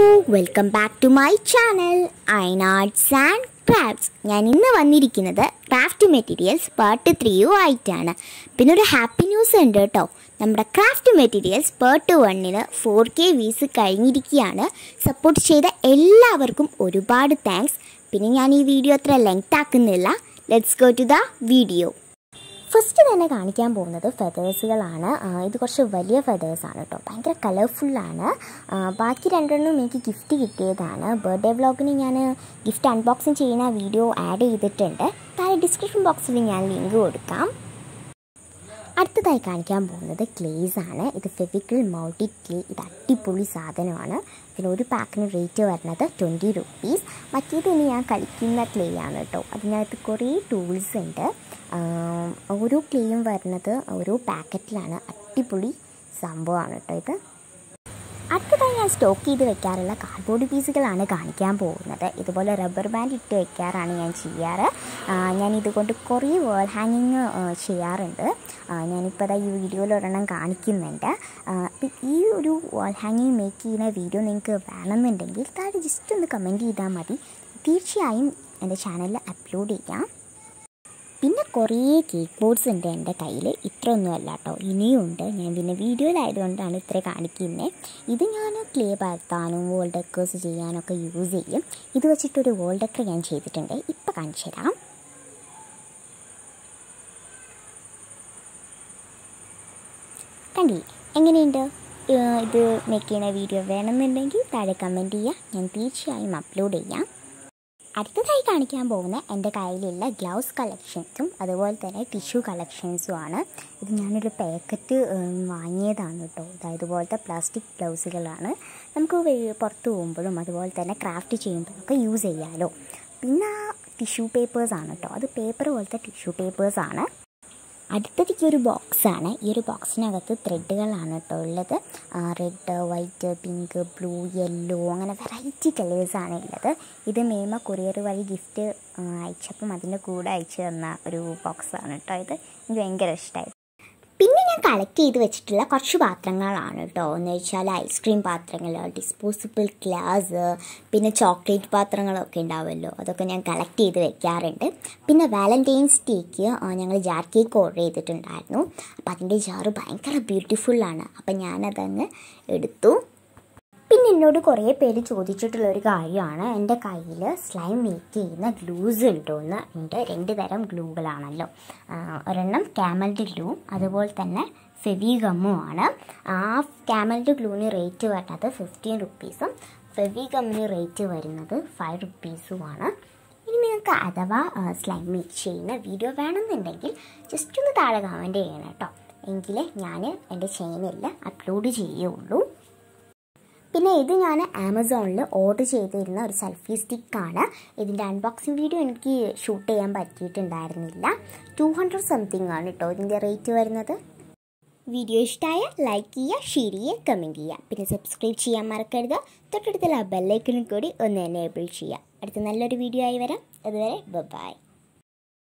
welcome back to my channel ഐനാർട്സ് and crafts ഞാൻ ഇന്ന് വന്നിരിക്കുന്നത് ക്രാഫ്റ്റ് മെറ്റീരിയൽസ് പാർട്ട് ത്രീയും ആയിട്ടാണ് പിന്നെ ഒരു ഹാപ്പി ന്യൂസ് ഉണ്ട് കേട്ടോ നമ്മുടെ ക്രാഫ്റ്റ് മെറ്റീരിയൽസ് പാർട്ട് വണ്ണിന് ഫോർ കെ വീസ് കഴിഞ്ഞിരിക്കുകയാണ് സപ്പോർട്ട് ചെയ്ത എല്ലാവർക്കും ഒരുപാട് താങ്ക്സ് പിന്നെ ഞാൻ ഈ വീഡിയോ അത്ര ലെങ്ത് ആക്കുന്നില്ല let's go to the video first തന്നെ കാണിക്കാൻ പോകുന്നത് ഫെതേഴ്സുകളാണ് ഇത് കുറച്ച് വലിയ ഫെതേഴ്സാണ് കേട്ടോ ഭയങ്കര കളർഫുള്ളാണ് ബാക്കി രണ്ടെണ്ണം എനിക്ക് ഗിഫ്റ്റ് കിട്ടിയതാണ് ബർത്ത്ഡേ വ്ളോഗിന് ഞാൻ ഗിഫ്റ്റ് അൺബോക്സിങ് ചെയ്യുന്ന വീഡിയോ ആഡ് ചെയ്തിട്ടുണ്ട് താഴെ ഡിസ്ക്രിപ്ഷൻ ബോക്സിൽ ഞാൻ ലിങ്ക് കൊടുക്കാം അടുത്തതായി കാണിക്കാൻ പോകുന്നത് ക്ലേസ് ആണ് ഇത് ഫെവിക്കിൾ മൗൾട്ടി ക്ലേ ഇത് അടിപൊളി സാധനമാണ് ഇതിന് ഒരു പാക്കിന് റേറ്റ് വരുന്നത് ട്വൻറ്റി റുപ്പീസ് മറ്റേത് ഇനി ഞാൻ കളിക്കുന്ന ക്ലേ ആണ് കേട്ടോ അതിനകത്ത് കുറേ ടൂൾസ് ഉണ്ട് ആം, ഓരോ ക്ലേയും വരുന്നത് ഓരോ പാക്കറ്റിലാണ് അടിപൊളി സംഭവമാണ് കേട്ടോ ഇത് അടുത്തതായി ഞാൻ സ്റ്റോക്ക് ചെയ്ത് വെക്കാറുള്ള കാർഡ്ബോർഡ് പീസുകളാണ് കാണിക്കാൻ പോകുന്നത് ഇതുപോലെ റബ്ബർ ബാൻഡ് ഇട്ട് വെക്കാറാണ് ഞാൻ ചെയ്യാറ് ആ, ഞാൻ ഇതുകൊണ്ട് കുറേ വേൾ ഹാങ്ങിങ് ചെയ്യാറുണ്ട് ആ, ഞാനിപ്പോൾ ദാ ഈ വീഡിയോയിൽ ഒരെണ്ണം കാണിക്കുന്നുണ്ട് ആ, അപ്പം ഈ ഒരു വാൾ ഹാങ്ങിങ് മേക്ക് ചെയ്യുന്ന വീഡിയോ നിങ്ങൾക്ക് വേണമെന്നുണ്ടെങ്കിൽ താഴെ ജസ്റ്റ് ഒന്ന് കമൻറ്റ് ചെയ്താൽ മതി തീർച്ചയായും എൻ്റെ ചാനലിൽ അപ്ലോഡ് ചെയ്യാം പിന്നെ കുറേ കേക്ക് ബോർഡ്സ് ഉണ്ട് എൻ്റെ കയ്യിൽ ഇത്രയൊന്നും അല്ല കേട്ടോ ഇനിയുണ്ട് ഞാൻ പിന്നെ വീഡിയോയിലായതുകൊണ്ടാണ് ഇത്ര കാണിക്കുന്നത് ഇത് ഞാൻ ക്ലേ പരത്താനും വോൾ ഡെക്കേഴ്സ് ചെയ്യാനൊക്കെ യൂസ് ചെയ്യും ഇത് വെച്ചിട്ടൊരു വോൾ ഡെക്കർ ഞാൻ ചെയ്തിട്ടുണ്ട് ഇപ്പം കാണിച്ചു തരാം കണ്ടില്ലേ എങ്ങനെയുണ്ട് ഏഹ് ഇത് മേക്ക് ചെയ്യുന്ന വീഡിയോ വേണമെന്നുണ്ടെങ്കിൽ താഴെ കമൻറ്റ് ചെയ്യുക ഞാൻ തീർച്ചയായും അപ്ലോഡ് ചെയ്യാം അടുത്തതായി കാണിക്കാൻ പോകുന്ന എൻ്റെ കയ്യിലുള്ള ഗ്ലൗസ് കളക്ഷൻസും അതുപോലെ തന്നെ ടിഷ്യൂ കളക്ഷൻസും ആണ് ഇത് ഞാനൊരു പാക്കറ്റ് വാങ്ങിയതാണ് കേട്ടോ അതായത് ഇതുപോലത്തെ പ്ലാസ്റ്റിക് ഗ്ലൗസുകളാണ് നമുക്ക് വെ- പുറത്ത് പോകുമ്പോഴും അതുപോലെ തന്നെ ക്രാഫ്റ്റ് ചെയ്യുമ്പോഴൊക്കെ യൂസ് ചെയ്യാമല്ലോ പിന്നെ ടിഷ്യൂ പേപ്പേഴ്സാണ് കേട്ടോ അത് പേപ്പർ പോലത്തെ ടിഷ്യൂ പേപ്പേഴ്സാണ് അടുത്തതിക്ക് ഒരു ബോക്സാണ് ഈ ഒരു ബോക്സിനകത്ത് ത്രെഡുകളാണ് കേട്ടോ ഉള്ളത് red white pink blue yellow അങ്ങനെ വെറൈറ്റി കളേഴ്സാണ് ഉള്ളത് ഇത് മേമ കൊറിയർ വഴി ഗിഫ്റ്റ് അയച്ചപ്പം അതിൻ്റെ കൂടെ അയച്ചു തന്ന ഒരു ബോക്സാണ് കേട്ടോ ഇത് എനിക്ക് ഭയങ്കര ഇഷ്ടമായി പിന്നെ ഞാൻ കളക്ട് ചെയ്ത് വെച്ചിട്ടുള്ള കുറച്ച് പാത്രങ്ങളാണ് കേട്ടോ എന്ന് വെച്ചാൽ ഐസ്ക്രീം പാത്രങ്ങൾ ഡിസ്പോസിബിൾ ഗ്ലാസ് പിന്നെ ചോക്ലേറ്റ് പാത്രങ്ങളൊക്കെ ഉണ്ടാവുമല്ലോ അതൊക്കെ ഞാൻ കളക്ട് ചെയ്ത് വെക്കാറുണ്ട് പിന്നെ വാലൻറ്റൈൻസ് ഡേക്ക് ഞങ്ങൾ ജാർ കേക്ക് ഓർഡർ ചെയ്തിട്ടുണ്ടായിരുന്നു അപ്പോൾ അതിൻ്റെ ജാറ് ഭയങ്കര ബ്യൂട്ടിഫുള്ളാണ് അപ്പം ഞാനതങ്ങ് എടുത്തു പിന്നെ എന്നോട് കുറേ പേര് ചോദിച്ചിട്ടുള്ള ഒരു കാര്യമാണ് എൻ്റെ കയ്യിൽ സ്ലൈം മേക്ക് ചെയ്യുന്ന ഗ്ലൂസ് ഉണ്ടോയെന്ന് ഉണ്ട് രണ്ട് തരം ഗ്ലൂകളാണല്ലോ ആ, ഒരെണ്ണം ക്യാമൽഡ് ഗ്ലൂ അതുപോലെ തന്നെ ഫെവിഗമ്മും ആണ് ആ ക്യാമൽഡ് ഗ്ലൂവിന് റേറ്റ് വരുന്നത് ഫിഫ്റ്റീൻ റുപ്പീസും ഫെവിഗമ്മിന് റേറ്റ് വരുന്നത് ഫൈവ് റുപ്പീസുമാണ് ഇനി നിങ്ങൾക്ക് അഥവാ സ്ലൈം മേക്ക് ചെയ്യുന്ന വീഡിയോ വേണമെന്നുണ്ടെങ്കിൽ ജസ്റ്റ് ഒന്ന് താഴെ കമൻറ്റ് ചെയ്യണം കേട്ടോ എങ്കിലേ ഞാൻ എൻ്റെ ചാനലിൽ അപ്ലോഡ് ചെയ്യുള്ളൂ പിന്നെ ഇത് ഞാൻ ആമസോണിൽ ഓർഡർ ചെയ്തിരുന്ന ഒരു സെൽഫി സ്റ്റിക്കാണ് ഇതിൻ്റെ അൺബോക്സിങ് വീഡിയോ എനിക്ക് ഷൂട്ട് ചെയ്യാൻ പറ്റിയിട്ടുണ്ടായിരുന്നില്ല ടു ഹൺഡ്രഡ് സംതിങ് ആണ് കേട്ടോ ഇതിൻ്റെ റേറ്റ് വരുന്നത് വീഡിയോ ഇഷ്ടമായ ലൈക്ക് ചെയ്യുക ഷെയർ ചെയ്യുക കമൻറ്റ് ചെയ്യുക പിന്നെ സബ്സ്ക്രൈബ് ചെയ്യാൻ മറക്കരുത് തൊട്ടടുത്തുള്ള ബെല്ലൈക്കണിൽ കൂടി ഒന്ന് എനേബിൾ ചെയ്യുക അടുത്ത നല്ലൊരു വീഡിയോ ആയി വരാം അതുവരെ ബൈ